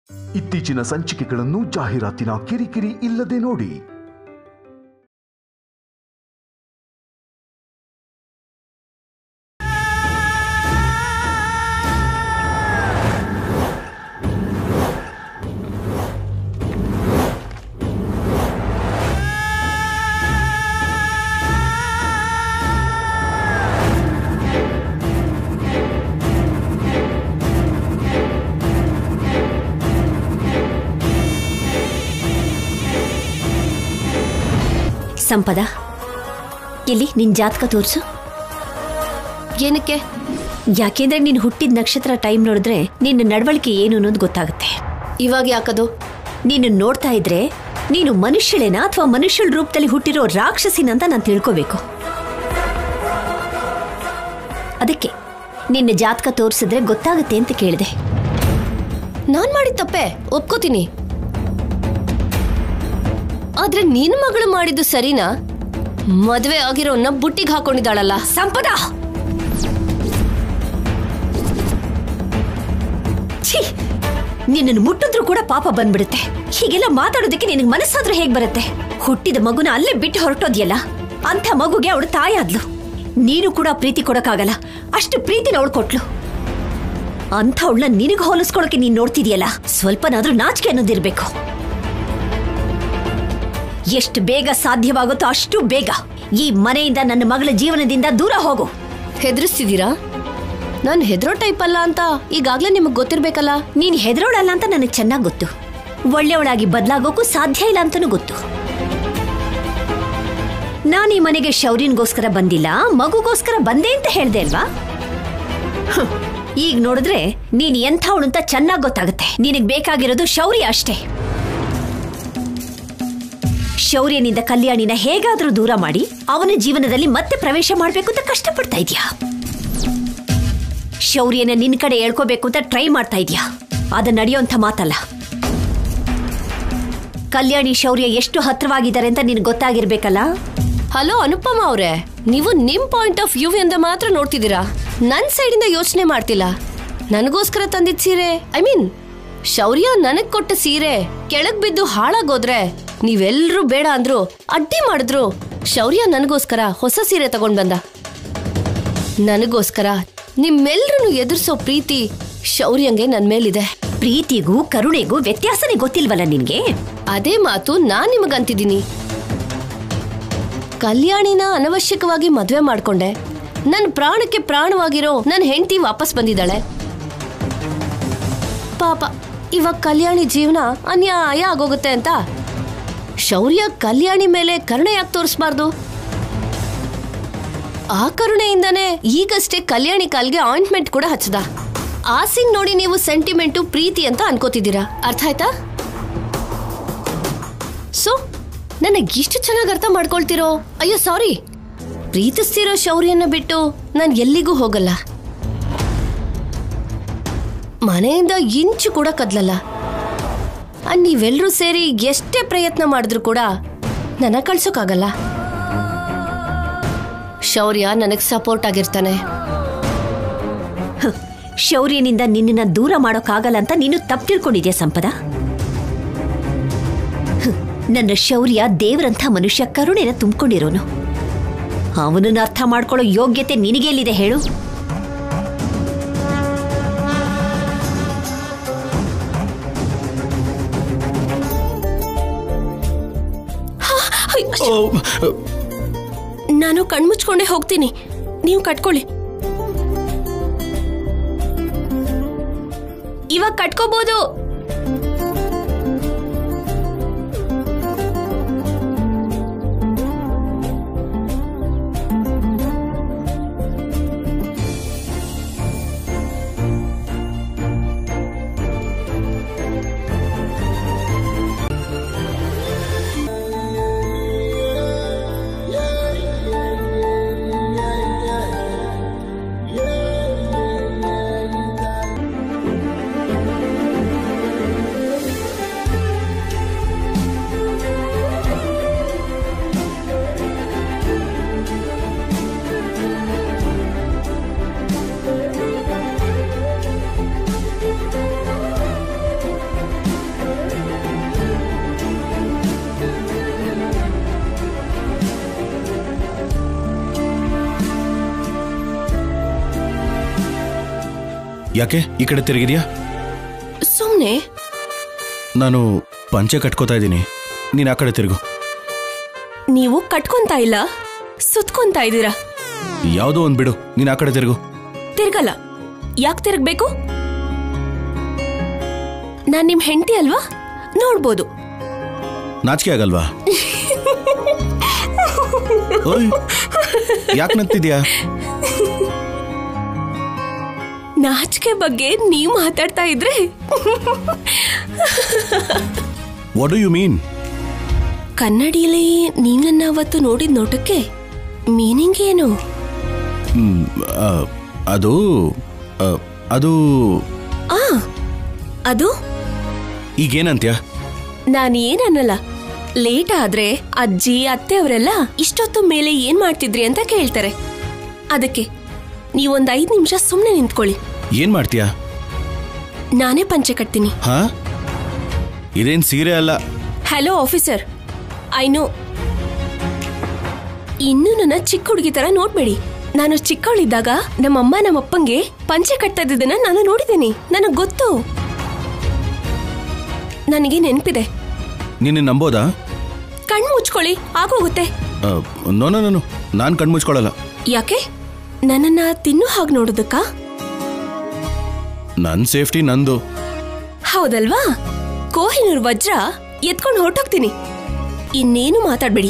ಇತ್ತೀಚಿನ ಸಂಚಿಕೆಗಳನ್ನು ಜಾಹೀರಾತಿನ ಕಿರಿಕಿರಿ ಇಲ್ಲದೆ ನೋಡಿ ಸಂಪದ ಎಲ್ಲಿ ನಿನ್ ಜಾತಕ ತೋರ್ಸು ಏನಕ್ಕೆ ಯಾಕೆಂದ್ರೆ ನೀನು ಹುಟ್ಟಿದ ನಕ್ಷತ್ರ ಟೈಮ್ ನೋಡಿದ್ರೆ ನಿನ್ನ ನಡವಳಿಕೆ ಏನು ಅನ್ನೋದು ಗೊತ್ತಾಗುತ್ತೆ ಇವಾಗ ಯಾಕದು ನೀನು ನೋಡ್ತಾ ಇದ್ರೆ ನೀನು ಮನುಷ್ಯಳೇನಾ ಅಥವಾ ಮನುಷ್ಯಳ ರೂಪದಲ್ಲಿ ಹುಟ್ಟಿರೋ ರಾಕ್ಷಸಿನ ಅಂತ ನಾನು ತಿಳ್ಕೋಬೇಕು ಅದಕ್ಕೆ ನಿನ್ನ ಜಾತಕ ತೋರಿಸಿದ್ರೆ ಗೊತ್ತಾಗುತ್ತೆ ಅಂತ ಕೇಳಿದೆ ನಾನ್ ಮಾಡಿದ ತಪ್ಪೆ ಒಪ್ಕೋತೀನಿ ಆದ್ರೆ ನಿನ್ ಮಗಳು ಮಾಡಿದ್ದು ಸರಿನಾ ಮದ್ವೆ ಆಗಿರೋನ್ನ ಬುಟ್ಟಿಗೆ ಹಾಕೊಂಡಿದ್ದಾಳಲ್ಲ ಸಂಪದ ಛೀ ನಿನ್ನನ್ನು ಮುಟ್ಟಿದ್ರೂ ಕೂಡ ಪಾಪ ಬಂದ್ಬಿಡುತ್ತೆ ಹೀಗೆಲ್ಲ ಮಾತಾಡೋದಕ್ಕೆ ನಿನಗೆ ಮನಸ್ಸಾದ್ರೂ ಹೇಗ್ ಬರುತ್ತೆ ಹುಟ್ಟಿದ ಮಗುನ ಅಲ್ಲೇ ಬಿಟ್ಟು ಹೊರಟೋದ್ಯಲ್ಲ ಅಂಥ ಮಗುಗೆ ಅವಳು ತಾಯಾದ್ಲು ನೀನು ಕೂಡ ಪ್ರೀತಿ ಕೊಡಕ್ಕಾಗಲ್ಲ ಅಷ್ಟು ಪ್ರೀತಿನ ಅವಳು ಕೊಟ್ಲು ಅಂಥವಳನ್ನ ನಿನಗೆ ಹೋಲಿಸ್ಕೊಳಕ್ಕೆ ನೀನ್ ನೋಡ್ತಿದ್ಯಲ್ಲ ಸ್ವಲ್ಪನಾದ್ರೂ ನಾಚಿಕೆ ಅನ್ನೋದಿರ್ಬೇಕು ಎಷ್ಟು ಬೇಗ ಸಾಧ್ಯವಾಗುತ್ತೋ ಅಷ್ಟು ಬೇಗ ಈ ಮನೆಯಿಂದ ನನ್ನ ಮಗಳ ಜೀವನದಿಂದ ದೂರ ಹೋಗು ಹೆದರ್ಸ್ತಿದ್ದೀರಾ ನಾನ್ ಹೆದರೋ ಟೈಪ್ ಅಲ್ಲ ಅಂತ ಈಗಾಗ್ಲೇ ನಿಮಗ್ ಗೊತ್ತಿರ್ಬೇಕಲ್ಲ ನೀನ್ ಹೆದರೋಳಲ್ಲ ಅಂತ ನನಗೆ ಚೆನ್ನಾಗಿ ಗೊತ್ತು ಒಳ್ಳೆಯವಳಾಗಿ ಬದಲಾಗೋಕ್ಕೂ ಸಾಧ್ಯ ಇಲ್ಲ ಅಂತನೂ ಗೊತ್ತು ನಾನು ಈ ಮನೆಗೆ ಶೌರ್ಯನ್ಗೋಸ್ಕರ ಬಂದಿಲ್ಲ ಮಗುಗೋಸ್ಕರ ಬಂದೆ ಅಂತ ಹೇಳ್ದೆ ಅಲ್ವಾ ಹ್ಮ್. ಈಗ ನೋಡಿದ್ರೆ ನೀನ್ ಎಂಥವಳು ಅಂತ ಚೆನ್ನಾಗಿ ಗೊತ್ತಾಗುತ್ತೆ ನಿನಗ್ ಬೇಕಾಗಿರೋದು ಶೌರ್ಯ ಅಷ್ಟೇ ಶೌರ್ಯನಿಂದ ಕಲ್ಯಾಣಿನ ಹೇಗಾದ್ರೂ ದೂರ ಮಾಡಿ ಅವನ ಜೀವನದಲ್ಲಿ ಮತ್ತೆ ಪ್ರವೇಶ ಮಾಡ್ಬೇಕು ಅಂತ ಕಷ್ಟಪಡ್ತಾ ಇದ್ಯಾ ಶೌರ್ಯನ ನಿನ್ ಕಡೆ ಹೇಳ್ಕೋಬೇಕು ಅಂತ ಟ್ರೈ ಮಾಡ್ತಾ ಇದ್ಯಾ ಅದು ನಡೆಯೋಂಥ ಮಾತಲ್ಲ ಕಲ್ಯಾಣಿ ಶೌರ್ಯ ಎಷ್ಟು ಹತ್ರವಾಗಿದ್ದಾರೆ ಅಂತ ನಿನ್ಗೆ ಗೊತ್ತಾಗಿರ್ಬೇಕಲ್ಲ ಹಲೋ ಅನುಪಮ ಅವ್ರೆ ನೀವು ನಿಮ್ ಪಾಯಿಂಟ್ ಆಫ್ ವ್ಯೂ ಇಂದ ಮಾತ್ರ ನೋಡ್ತಿದ್ದೀರಾ ನನ್ ಸೈಡಿಂದ ಯೋಚನೆ ಮಾಡ್ತಿಲ್ಲ ನನಗೋಸ್ಕರ ತಂದಿದ್ ಸೀರೆ ಐ ಮೀನ್ ಶೌರ್ಯ ನನಗ್ ಕೊಟ್ಟ ಸೀರೆ ಕೆಳಗ್ ಬಿದ್ದು ಹಾಳಾಗೋದ್ರೆ ನೀವೆಲ್ರೂ ಬೇಡ ಅಂದ್ರು ಅಡ್ಡಿ ಮಾಡಿದ್ರು ಶೌರ್ಯ ನನಗೋಸ್ಕರ ಹೊಸ ಸೀರೆ ತಗೊಂಡ್ ಬಂದ ನನಗೋಸ್ಕರ ನಿಮ್ಮೆಲ್ರನ್ನು ಎದುರಿಸೋ ಪ್ರೀತಿ ಶೌರ್ಯಂಗೆ ನನ್ ಮೇಲಿದೆ ಪ್ರೀತಿಗೂ ಕರುಣೆಗೂ ವ್ಯತ್ಯಾಸನೇ ಗೊತ್ತಿಲ್ವಲ್ಲ ನಿನ್ಗೆ ಅದೇ ಮಾತು ನಾನ್ ನಿಮಗಂತಿದ್ದೀನಿ ಕಲ್ಯಾಣಿನ ಅನವಶ್ಯಕವಾಗಿ ಮದ್ವೆ ಮಾಡ್ಕೊಂಡೆ ನನ್ ಪ್ರಾಣಕ್ಕೆ ಪ್ರಾಣವಾಗಿರೋ ನನ್ ಹೆಂಡತಿ ವಾಪಸ್ ಬಂದಿದ್ದಾಳೆ ಪಾಪ ಇವಾಗ ಕಲ್ಯಾಣಿ ಜೀವನ ಅನ್ಯಾಯ ಆಗೋಗುತ್ತೆ ಅಂತ ಶೌರ್ಯ ಕಲ್ಯಾಣಿ ಮೇಲೆ ಕರುಣೆ ಯಾಕೆ ತೋರಿಸ್ಬಾರ್ದು ಆ ಕರುಣೆಯಿಂದನೇ ಈಗಷ್ಟೇ ಕಲ್ಯಾಣಿ ಕಾಲ್ಗೆ ಆಯಿಂಟ್ಮೆಂಟ್ ಕೂಡ ಹಚ್ಚದ ಆ ಸೀನ್ ನೋಡಿ ನೀವು ಸೆಂಟಿಮೆಂಟು ಪ್ರೀತಿ ಅಂತ ಅನ್ಕೋತಿದ್ದೀರಾ ಅರ್ಥ ಆಯ್ತಾ ಸೊ ನನಗೆ ಇಷ್ಟು ಚೆನ್ನಾಗಿ ಅರ್ಥ ಮಾಡ್ಕೊಳ್ತಿರೋ ಅಯ್ಯೋ ಸಾರಿ ಪ್ರೀತಿಸ್ತಿರೋ ಶೌರ್ಯನ ಬಿಟ್ಟು ನಾನು ಎಲ್ಲಿಗೂ ಹೋಗಲ್ಲ ಮನೆಯಿಂದ ಇಂಚು ಕೂಡ ಕದ್ಲಲ್ಲ ಅದ್ ನೀವೆಲ್ಲರೂ ಸೇರಿ ಎಷ್ಟೇ ಪ್ರಯತ್ನ ಮಾಡಿದ್ರು ಕೂಡ ನನ್ನ ಕಳ್ಸೋಕ್ಕಾಗಲ್ಲ ಶೌರ್ಯ ನನಗೆ ಸಪೋರ್ಟ್ ಆಗಿರ್ತಾನೆ ಹ್, ಶೌರ್ಯನಿಂದ ನಿನ್ನನ್ನ ದೂರ ಮಾಡೋಕ್ಕಾಗಲ್ಲ ಅಂತ ನೀನು ತಪ್ಪು ತಿಳ್ಕೊಂಡಿದ್ಯಾ ಸಂಪದ ಹ್, ನನ್ನ ಶೌರ್ಯ ದೇವರಂಥ ಮನುಷ್ಯ ಕರುಣೆನ ತುಂಬಿಕೊಂಡಿರೋನು ಅವನನ್ನ ಅರ್ಥ ಮಾಡ್ಕೊಳ್ಳೋ ಯೋಗ್ಯತೆ ನಿನಗೆಲ್ಲಿದೆ ಹೇಳು ನಾನು ಕಣ್ಮುಚ್ಕೊಂಡೇ ಹೋಗ್ತೀನಿ ನೀವು ಕಟ್ಕೊಳ್ಳಿ ಇವಾಗ ಕಟ್ಕೋಬಹುದು ಯಾಕೆ ಈ ಕಡೆ ತಿರುಗಿದ್ಯಾ ಸುಮ್ನೆ ನಾನು ಪಂಚೆ ಕಟ್ಕೋತಾ ಇದ್ದೀನಿ ನೀನು ಆ ಕಡೆ ತಿರುಗು ನೀವು ಕಟ್ಕೊಂತ ಇಲ್ಲ ಸುತ್ಕೊಂತ ಇದ್ದೀರಾ ಯಾವುದೋ ಒಂದು ಬಿಡು ನೀನು ಆ ಕಡೆ ತಿರುಗು ತಿರ್ಗಲ್ಲ ಯಾಕೆ ತಿರ್ಗ್ಬೇಕು ನಾನ್ ನಿಮ್ ಹೆಂಡತಿ ಅಲ್ವಾ ನೋಡ್ಬೋದು ನಾಚಿಕೆ ಆಗಲ್ವಾ ಓಯ್ ಯಾಕೆ ನಗ್ತಿದ್ಯಾ ನಾಚಿಕೆ ಬಗ್ಗೆ ನೀವ್ ಮಾತಾಡ್ತಾ ಇದ್ರೆ ವಾಟ್ ಡು ಯು ಮೀನ್ ಕನ್ನಡಿಯಲ್ಲಿ ನೀವ್ ನನ್ನ ಅವತ್ತು ನೋಡಿದ ನೋಟಕ್ಕೆ ಮೀನಿಂಗ್ ಏನು ಅದು ಆ, ಅದು ಆ ಅದು ಈಗೇನಂತ್ಯ ನಾನು ಏನನ್ನಲ್ಲ ಲೇಟ್ ಆದ್ರೆ ಅಜ್ಜಿ ಅತ್ತೆ ಅವರೆಲ್ಲ ಇಷ್ಟೊತ್ತು ಮೇಲೆ ಏನ್ ಮಾಡ್ತಿದ್ರಿ ಅಂತ ಕೇಳ್ತಾರೆ ಅದಕ್ಕೆ ನೀವೊಂದ್ ಐದ್ ನಿಮಿಷ ಸುಮ್ನೆ ನಿಂತ್ಕೊಳ್ಳಿ ಏನ್ ಮಾಡ್ತೀಯಾ ನಾನೇ ಪಂಚೆ ಕಟ್ತೀನಿ ಹಾ ಇದೇನ್ ಸೀರೆ ಅಲ್ಲ ಹಲೋ ಆಫೀಸರ್ ಐ ನೋ ಇನ್ನು ನನ್ನ ಚಿಕ್ಕ ಹುಡುಗಿ ತರ ನೋಡ್ಬೇಡಿ ನಾನು ಚಿಕ್ಕವಳಿದ್ದಾಗ ನಮ್ಮಮ್ಮ ನಮ್ಮಪ್ಪಂಗೆ ಪಂಚೆ ಕಟ್ತಾ ಇದ್ದದನ್ನ ನಾನು ನೋಡಿದ್ದೀನಿ ನನಗ್ ಗೊತ್ತು ನನಗೆ ನೆನಪಿದೆ ನಿನ್ನ ನಂಬೋದಾ ಕಣ್ಣು ಮುಚ್ಕೊಳ್ಳಿ ಆಗೋಗುತ್ತೆ ಆ, ನೋ ನೋ ನೋ ನಾನು ಕಣ್ಮುಚ್ಕೊಳ್ಳಲ್ಲ ಯಾಕೆ ನನ್ನನ್ನ ತಿನ್ನೋ ಹಾಗೆ ನೋಡೋದಕ್ಕಾ ನನ್ನ ಸೇಫ್ಟಿ ನಂದು ಹೌದಲ್ವಾ ಕೋಹಿನೂರ್ ವಜ್ರ ಎತ್ಕೊಂಡು ಹೊರಟೋಗ್ತೀನಿ ಇನ್ನೇನು ಮಾತಾಡ್ಬೇಡಿ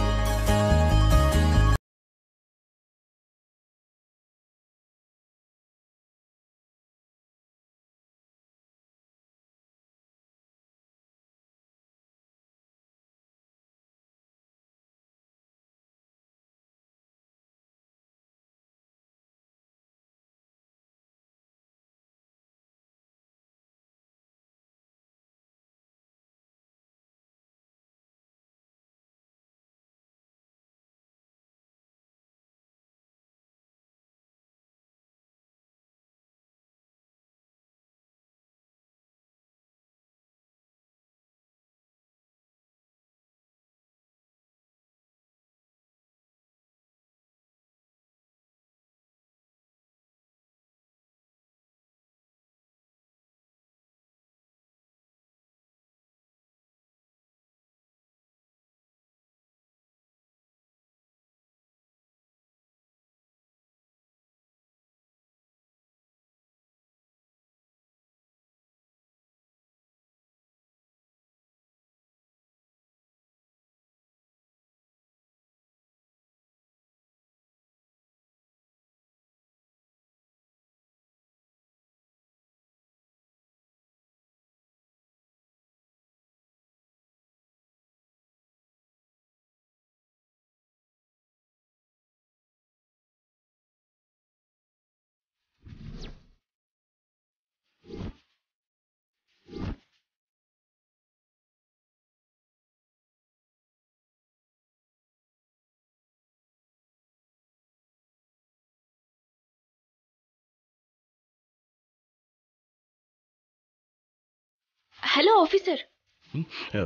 ಹಲೋ ಆಫೀಸರ್ ಆ,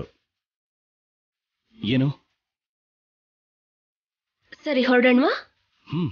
ಏನು ಸರಿ ಹೊರಡೋಣವಾ ಹ್ಮ್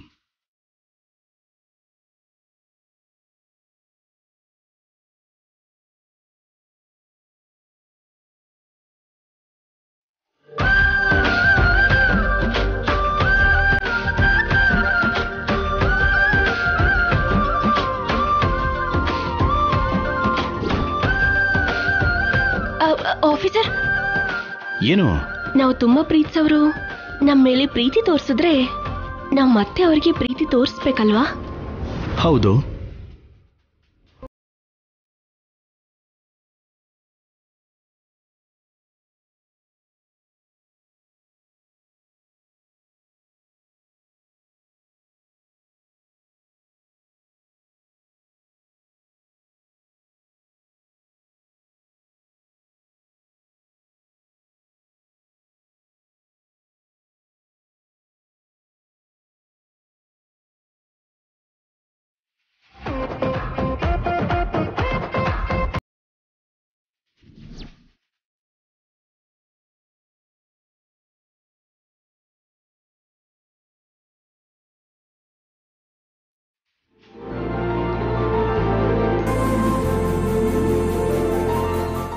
ಆಫೀಸರ್ ಏನು ನಾವು ತುಂಬಾ ಪ್ರೀತಿಸೋರು ನಮ್ಮ ಮೇಲೆ ಪ್ರೀತಿ ತೋರಿಸಿದ್ರೆ ನಾವು ಮತ್ತೆ ಅವ್ರಿಗೆ ಪ್ರೀತಿ ತೋರಿಸ್ಬೇಕಲ್ವಾ ಹೌದು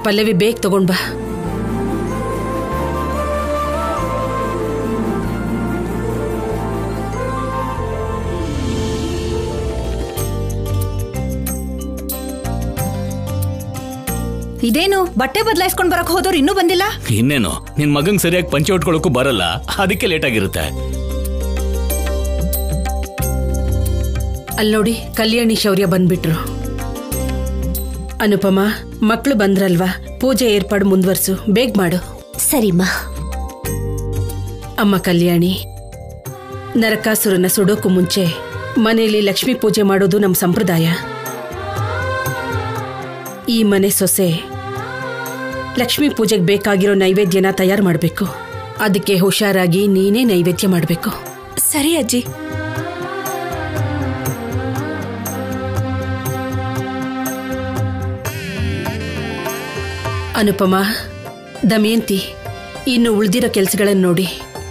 ಪಲ್ಲವಿ ಬೇಗ ತಗೊಂಡ್ ಬಾ ಇದೇನು ಬಟ್ಟೆ ಬದಲಾಯಿಸ್ಕೊಂಡ್ ಬರಕ್ ಹೋದವ್ರು ಇನ್ನೂ ಬಂದಿಲ್ಲ ಇನ್ನೇನು ನಿನ್ ಮಗಂಗ್ ಸರಿಯಾಗಿ ಪಂಚೆ ಉಟ್ಕೊಳ್ಳೋಕ್ಕೂ ಬರಲ್ಲ ಅದಕ್ಕೆ ಲೇಟ್ ಆಗಿರುತ್ತೆ ಅಲ್ಲಿ ನೋಡಿ ಕಲ್ಯಾಣಿ ಶೌರ್ಯ ಬಂದ್ಬಿಟ್ರು ಅನುಪಮ ಮಕ್ಳು ಬಂದ್ರಲ್ವಾ ಪೂಜೆ ಏರ್ಪಾಡು ಮುಂದುವರ್ಸು ಬೇಗ ಮಾಡು ಸರಿಮ್ಮ ಅಮ್ಮ ಕಲ್ಯಾಣಿ ನರಕಾಸುರನ ಸುಡೋಕು ಮುಂಚೆ ಮನೆಯಲ್ಲಿ ಲಕ್ಷ್ಮೀ ಪೂಜೆ ಮಾಡೋದು ನಮ್ಮ ಸಂಪ್ರದಾಯ ಈ ಮನೆ ಸೊಸೆ ಲಕ್ಷ್ಮೀ ಪೂಜೆಗೆ ಬೇಕಾಗಿರೋ ನೈವೇದ್ಯನ ತಯಾರು ಮಾಡಬೇಕು ಅದಕ್ಕೆ ಹುಷಾರಾಗಿ ನೀನೇ ನೈವೇದ್ಯ ಮಾಡಬೇಕು ಸರಿ ಅಜ್ಜಿ ಅನುಪಮ ದಮಯಂತಿ ಇನ್ನು ಉಳಿದಿರೋ ಕೆಲಸಗಳನ್ನು ನೋಡಿ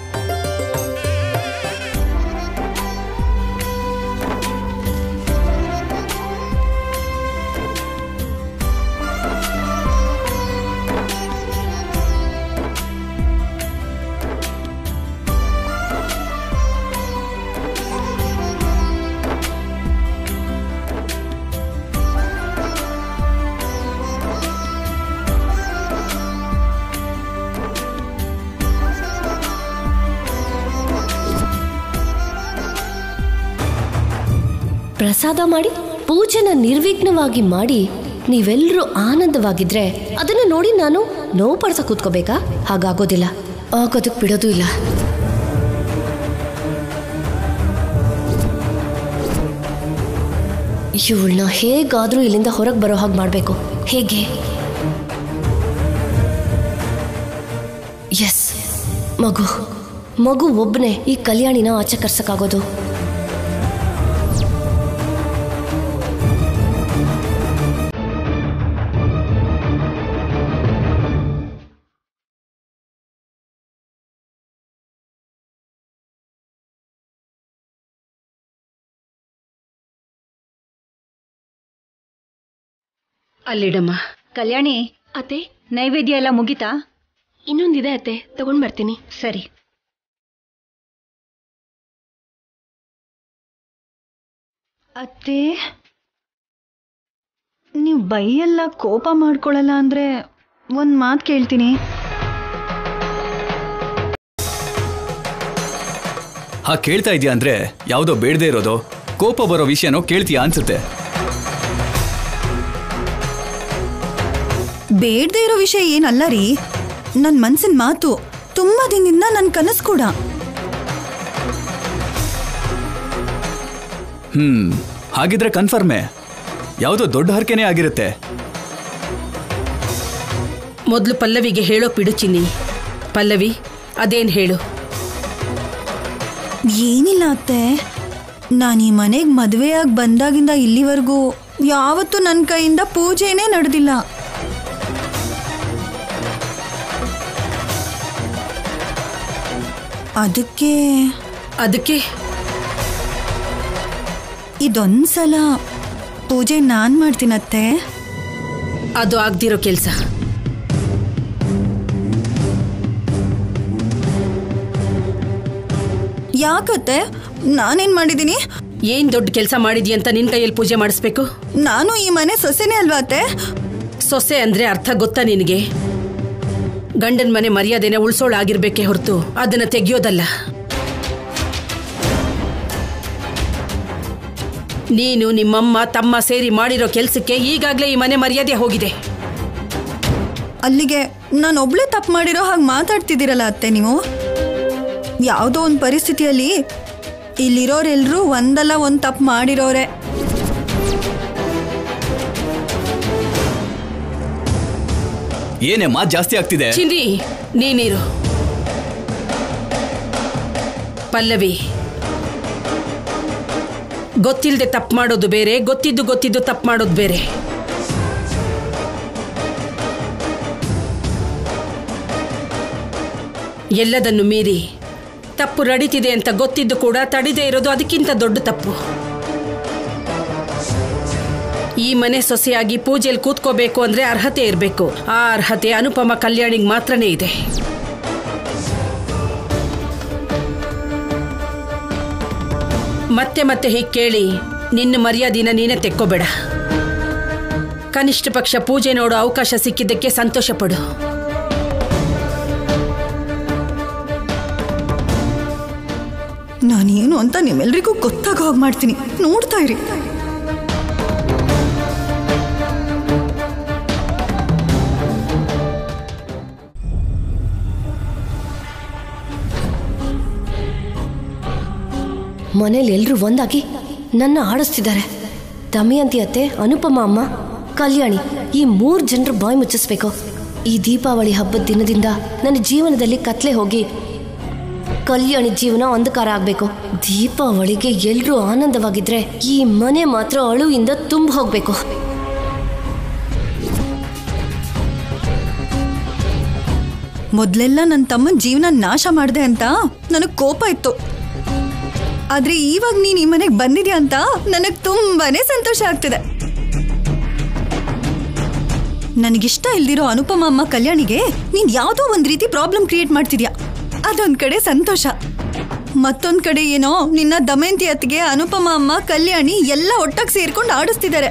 ಪ್ರಸಾದ ಮಾಡಿ ಪೂಜೆನ ನಿರ್ವಿಘ್ನವಾಗಿ ಮಾಡಿ ನೀವೆಲ್ಲರೂ ಆನಂದವಾಗಿದ್ರೆ ಅದನ್ನ ನೋಡಿ ನಾನು ನೋವು ಪಡ್ಸ ಕೂತ್ಕೋಬೇಕಾ ಹಾಗಾಗೋದಿಲ್ಲ ಆಗೋದಕ್ಕೆ ಬಿಡೋದು ಇಲ್ಲ ಇವಳನ್ನ ಹೇಗಾದ್ರೂ ಇಲ್ಲಿಂದ ಹೊರಗೆ ಬರೋ ಹಾಗೆ ಮಾಡಬೇಕು ಹೇಗೆ ಎಸ್ ಮಗು ಮಗು ಒಬ್ಬನೇ ಈ ಕಲ್ಯಾಣಿನ ಆಚೆ ಕರ್ಸಕ್ಕಾಗೋದು ಅಲ್ಲಿಡಮ್ಮ ಕಲ್ಯಾಣಿ ಅತ್ತೆ ನೈವೇದ್ಯ ಎಲ್ಲ ಮುಗಿತಾ ಇನ್ನೊಂದಿದೆ ಅತ್ತೆ ತಗೊಂಡ್ ಬರ್ತೀನಿ ಸರಿ ಅತ್ತೆ ನೀವು ಬೈಯೆಲ್ಲ ಕೋಪ ಮಾಡ್ಕೊಳಲ್ಲ ಅಂದ್ರೆ ಒಂದ್ ಮಾತು ಕೇಳ್ತೀನಿ ಹಾ ಕೇಳ್ತಾ ಇದೆಯಾ ಅಂದ್ರೆ ಯಾವುದೋ ಬೇಡದೇ ಇರೋದು ಕೋಪ ಬರೋ ವಿಷಯನೋ ಕೇಳ್ತೀಯಾ ಅನ್ಸುತ್ತೆ ಬೇಡದೇ ಇರೋ ವಿಷಯ ಏನಲ್ಲ ರೀ ನನ್ನ ಮನ್ಸಿನ ಮಾತು ತುಂಬಾ ದಿನದಿಂದ ನನ್ನ ಕನಸು ಕೂಡ ಹ್ಮ್ ಹಾಗಿದ್ರೆ ಕನ್ಫರ್ಮೇ ಯಾವುದೋ ದೊಡ್ಡ ಹರಕೆನೇ ಆಗಿರುತ್ತೆ ಮೊದಲು ಪಲ್ಲವಿಗೆ ಹೇಳೋಕ್ ಬಿಡು ಚಿನ್ನಿ ಪಲ್ಲವಿ ಅದೇನ್ ಹೇಳು ಏನಿಲ್ಲ ಅತ್ತೆ ನಾನು ಈ ಮನೆಗೆ ಮದುವೆಯಾಗಿ ಬಂದಾಗಿಂದ ಇಲ್ಲಿವರೆಗೂ ಯಾವತ್ತೂ ನನ್ನ ಕೈಯಿಂದ ಪೂಜೆನೇ ನಡೆದಿಲ್ಲ ಅದಕ್ಕೆ ಅದಕ್ಕೆ ಇದೊಂದ್ಸಲ ಪೂಜೆ ನಾನು ಮಾಡ್ತೀನತ್ತೆ ಅದು ಆಗ್ದಿರೋ ಕೆಲಸ ಯಾಕತ್ತೆ ನಾನೇನ್ ಮಾಡಿದ್ದೀನಿ ಏನ್ ದೊಡ್ಡ ಕೆಲಸ ಮಾಡಿದ್ಯ ಅಂತ ನಿನ್ ಕೈಯಲ್ಲಿ ಪೂಜೆ ಮಾಡಿಸ್ಬೇಕು ನಾನು ಈ ಮನೆ ಸೊಸೆನೇ ಅಲ್ವಾ ಅತ್ತೆ ಸೊಸೆ ಅಂದ್ರೆ ಅರ್ಥ ಗೊತ್ತಾ ನಿನಗೆ ಗಂಡನ ಮನೆ ಮರ್ಯಾದೆನ ಉಳ್ಸೋಳಾಗಿರ್ಬೇಕೇ ಹೊರತು ಅದನ್ನ ತೆಗೆಯೋದಲ್ಲ ನೀನು ನಿಮ್ಮಮ್ಮ ತಮ್ಮ ಸೇರಿ ಮಾಡಿರೋ ಕೆಲ್ಸಕ್ಕೆ ಈಗಾಗಲೇ ಈ ಮನೆ ಮರ್ಯಾದೆ ಹೋಗಿದೆ ಅಲ್ಲಿಗೆ ನಾನು ಒಬ್ಳೆ ತಪ್ಪು ಮಾಡಿರೋ ಹಾಗೆ ಮಾತಾಡ್ತಿದ್ದೀರಲ್ಲ ಅತ್ತೆ ನೀವು ಯಾವುದೋ ಒಂದು ಪರಿಸ್ಥಿತಿಯಲ್ಲಿ ಇಲ್ಲಿರೋರೆಲ್ಲರೂ ಒಂದಲ್ಲ ಒಂದು ತಪ್ಪು ಮಾಡಿರೋರೆ ಏನೇ ಮಾತು ಜಾಸ್ತಿ ಆಗ್ತಿದೆ ಚಿನ್ನಿ ನೀನಿರು ಪಲ್ಲವಿ ಗೊತ್ತಿಲ್ಲದೆ ತಪ್ಪು ಮಾಡೋದು ಬೇರೆ ಗೊತ್ತಿದ್ದು ಗೊತ್ತಿದ್ದು ತಪ್ಪು ಮಾಡೋದು ಬೇರೆ ಎಲ್ಲದನ್ನು ಮೀರಿ ತಪ್ಪು ನಡೀತಿದೆ ಅಂತ ಗೊತ್ತಿದ್ದು ಕೂಡ ತಡಿದೇ ಇರೋದು ಅದಕ್ಕಿಂತ ದೊಡ್ಡ ತಪ್ಪು ಈ ಮನೆ ಸೊಸೆಯಾಗಿ ಪೂಜೆಯಲ್ಲಿ ಕೂತ್ಕೋಬೇಕು ಅಂದ್ರೆ ಅರ್ಹತೆ ಇರಬೇಕು ಆ ಅರ್ಹತೆ ಅನುಪಮ ಕಲ್ಯಾಣಿಗೆ ಮಾತ್ರನೇ ಇದೆ ಮತ್ತೆ ಮತ್ತೆ ಹೀಗೆ ಕೇಳಿ ನಿನ್ನ ಮರ್ಯಾದಿನ ನೀನೇ ತೆಕ್ಕೋಬೇಡ ಕನಿಷ್ಠ ಪಕ್ಷ ಪೂಜೆ ನೋಡೋ ಅವಕಾಶ ಸಿಕ್ಕಿದ್ದಕ್ಕೆ ಸಂತೋಷ ಪಡು ನಾನೇನು ಅಂತ ನಿಮ್ಮೆಲ್ರಿಗೂ ಗೊತ್ತಾಗ ಹೋಗಿ ಮಾಡ್ತೀನಿ ನೋಡ್ತಾ ಇರಿ ಮನೇಲಿ ಎಲ್ರೂ ಒಂದಾಗಿ ನನ್ನ ಆಡಿಸ್ತಿದ್ದಾರೆ ದಮಯಂತಿ ಅತ್ತೆ ಅನುಪಮ ಅಮ್ಮ ಕಲ್ಯಾಣಿ ಈ ಮೂರು ಜನರು ಬಾಯಿ ಮುಚ್ಚಿಸ್ಬೇಕು ಈ ದೀಪಾವಳಿ ಹಬ್ಬದ ದಿನದಿಂದ ನನ್ನ ಜೀವನದಲ್ಲಿ ಕತ್ಲೆ ಹೋಗಿ ಕಲ್ಯಾಣಿ ಜೀವನ ಅಂಧಕಾರ ಆಗ್ಬೇಕು ದೀಪಾವಳಿಗೆ ಎಲ್ರೂ ಆನಂದವಾಗಿದ್ರೆ ಈ ಮನೆ ಮಾತ್ರ ಅಳುವಿಂದ ತುಂಬ ಹೋಗ್ಬೇಕು ಮೊದ್ಲೆಲ್ಲ ನನ್ನ ತಮ್ಮನ ಜೀವನ ನಾಶ ಮಾಡಿದೆ ಅಂತ ನನಗೆ ಕೋಪ ಇತ್ತು ಆದ್ರೆ ಇವಾಗ ನೀನ್ ಈ ಮನೆಗೆ ಬಂದಿದ್ಯಾ ಅಂತ ನನಗೆ ತುಂಬಾನೇ ಸಂತೋಷ ಆಗ್ತಿದೆ ನನಗಿಷ್ಟ ಇಲ್ದಿರೋ ಅನುಪಮ ಅಮ್ಮ ಕಲ್ಯಾಣಿಗೆ ನೀನ್ ಯಾವುದೋ ಒಂದ್ ರೀತಿ ಪ್ರಾಬ್ಲಮ್ ಕ್ರಿಯೇಟ್ ಮಾಡ್ತಿದ್ಯಾ ಅದೊಂದ್ ಕಡೆ ಸಂತೋಷ ಮತ್ತೊಂದ್ ಕಡೆ ಏನೋ ನಿನ್ನ ದಮಯಂತಿ ಅತ್ತಿಗೆ ಅನುಪಮ ಅಮ್ಮ ಕಲ್ಯಾಣಿ ಎಲ್ಲ ಒಟ್ಟಾಗಿ ಸೇರ್ಕೊಂಡು ಆಡಿಸ್ತಿದ್ದಾರೆ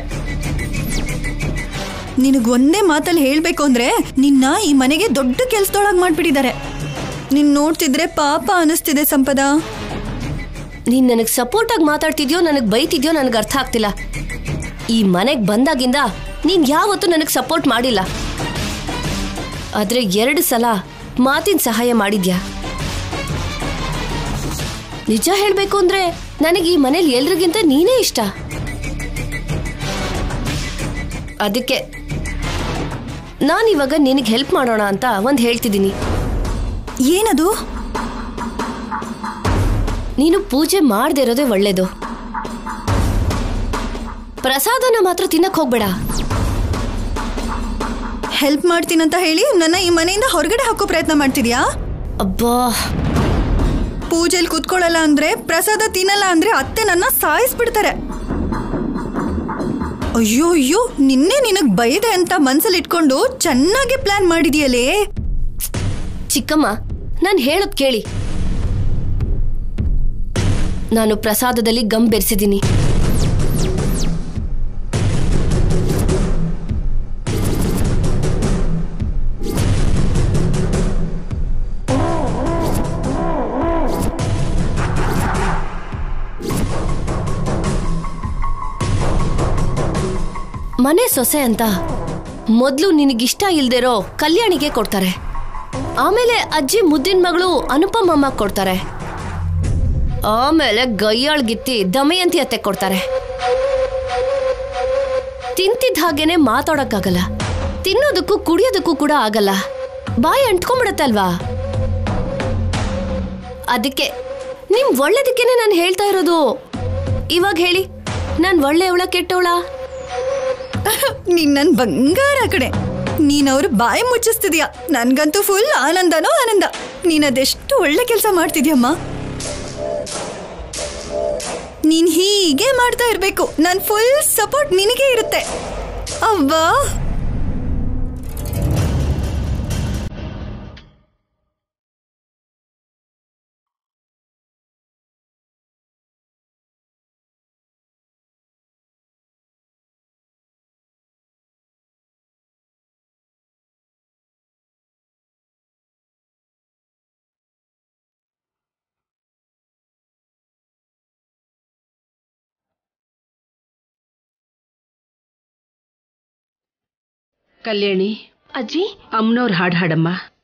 ನಿನಗ್ ಒಂದೇ ಮಾತಲ್ಲಿ ಹೇಳ್ಬೇಕು ಅಂದ್ರೆ ನಿನ್ನ ಈ ಮನೆಗೆ ದೊಡ್ಡ ಕೆಲ್ಸದೊಳಗ್ ಮಾಡ್ಬಿಟ್ಟಿದ್ದಾರೆ ನಿನ್ ನೋಡ್ತಿದ್ರೆ ಪಾಪ ಅನಿಸ್ತಿದೆ ಸಂಪದ ನೀನ್ ನನಗೆ ಸಪೋರ್ಟ್ ಆಗಿ ಮಾತಾಡ್ತಿದ್ಯೋ ನನಗೆ ಬೈತಿದ್ಯೋ ನನಗೆ ಅರ್ಥ ಆಗ್ತಿಲ್ಲ ಈ ಮನೆಗೆ ಬಂದಾಗಿಂದ ನೀನ್ ಯಾವತ್ತೂ ನನಗೆ ಸಪೋರ್ಟ್ ಮಾಡಿಲ್ಲ ಆದ್ರೆ ಎರಡು ಸಲ ಮಾತಿನ ಸಹಾಯ ಮಾಡಿದ್ಯಾ ನಿಜ ಹೇಳ್ಬೇಕು ಅಂದ್ರೆ ನನಗೆ ಈ ಮನೇಲಿ ಎಲ್ರಿಗಿಂತ ನೀನೇ ಇಷ್ಟ ಅದಕ್ಕೆ ನಾನಿವಾಗ ನಿನಗೆ ಹೆಲ್ಪ್ ಮಾಡೋಣ ಅಂತ ಒಂದು ಹೇಳ್ತಿದ್ದೀನಿ ಏನದು ನೀನು ಪೂಜೆ ಮಾಡದೇ ಇರೋದೇ ಒಳ್ಳೇದು ಪ್ರಸಾದನ ಮಾತ್ರ ತಿನ್ನಕ್ ಹೋಗ್ಬೇಡ ಹೆಲ್ಪ್ ಮಾಡ್ತೀನಂತ ಹೇಳಿ ನನ್ನ ಈ ಮನೆಯಿಂದ ಹೊರಗಡೆ ಹಾಕೋ ಪ್ರಯತ್ನ ಮಾಡ್ತಿದ್ಯಾ ಅಬ್ಬಾ ಪೂಜೆಲಿ ಕೂತ್ಕೊಳ್ಳಲ್ಲ ಅಂದ್ರೆ ಪ್ರಸಾದ ತಿನ್ನಲ್ಲ ಅಂದ್ರೆ ಅತ್ತೆ ನನ್ನ ಸಾಯಿಸ್ಬಿಡ್ತಾರೆ ಅಯ್ಯೋ ಅಯ್ಯೋ ನಿನ್ನೆ ನಿನಗ್ ಬೈದೆ ಅಂತ ಮನ್ಸಲ್ಲಿ ಇಟ್ಕೊಂಡು ಚೆನ್ನಾಗಿ ಪ್ಲಾನ್ ಮಾಡಿದ್ಯಲೇ ಚಿಕ್ಕಮ್ಮ ನಾನು ಹೇಳೋದ್ ಕೇಳಿ ನಾನು ಪ್ರಸಾದದಲ್ಲಿ ಗಮ್ ಬೆರೆಸಿದ್ದೀನಿ ಮನೆ ಸೊಸೆ ಅಂತ ಮೊದಲು ನಿನಗಿಷ್ಟ ಇಲ್ದಿರೋ ಕಲ್ಯಾಣಿಗೆ ಕೊಡ್ತಾರೆ ಆಮೇಲೆ ಅಜ್ಜಿ ಮುದ್ದಿನ ಮಗಳು ಅನುಪಮಮ್ಮ ಕೊಡ್ತಾರೆ ಆಮೇಲೆ ಗಯ್ಯಾಳ್ಗಿತ್ತಿ ದಮಯಂತಿ ಅತ್ತೆ ಕೊಡ್ತಾರೆ ತಿಂತಿದ್ದ ಹಾಗೇನೆ ಮಾತಾಡಕ್ಕಾಗಲ್ಲ ತಿನ್ನೋದಕ್ಕೂ ಕುಡಿಯೋದಕ್ಕೂ ಕೂಡ ಆಗಲ್ಲ ಬಾಯಿ ಅಂಟ್ಕೊಂಡ್ಬಿಡತ್ತಲ್ವಾ ಅದಕ್ಕೆ ನಿಮ್ ಒಳ್ಳೇದಕ್ಕೇನೆ ನಾನು ಹೇಳ್ತಾ ಇರೋದು ಇವಾಗ ಹೇಳಿ ನಾನು ಒಳ್ಳೆಯವಳ ಕೆಟ್ಟವಳ ನೀನ್ ನನ್ ಬಂಗಾರ ಆ ಕಡೆ ನೀನ್ ಅವ್ರ ಬಾಯಿ ಮುಚ್ಚಿಸ್ತಿದ್ಯಾ ನನ್ಗಂತೂ ಫುಲ್ ಆನಂದನೋ ಆನಂದ ನೀನ್ ಅದೆಷ್ಟು ಒಳ್ಳೆ ಕೆಲಸ ಮಾಡ್ತಿದ್ಯಮ್ಮ ನೀನ್ ಹೀಗೆ ಮಾಡ್ತಾ ಇರ್ಬೇಕು ನನ್ ಫುಲ್ ಸಪೋರ್ಟ್ ನಿನಗೆ ಇರುತ್ತೆ ಅವ್ವಾ ಕಲ್ಯಾಣಿ ಅಜ್ಜಿ ಅಮ್ಮನವ್ರ ಹಾಡು ಹಾಡಮ್ಮ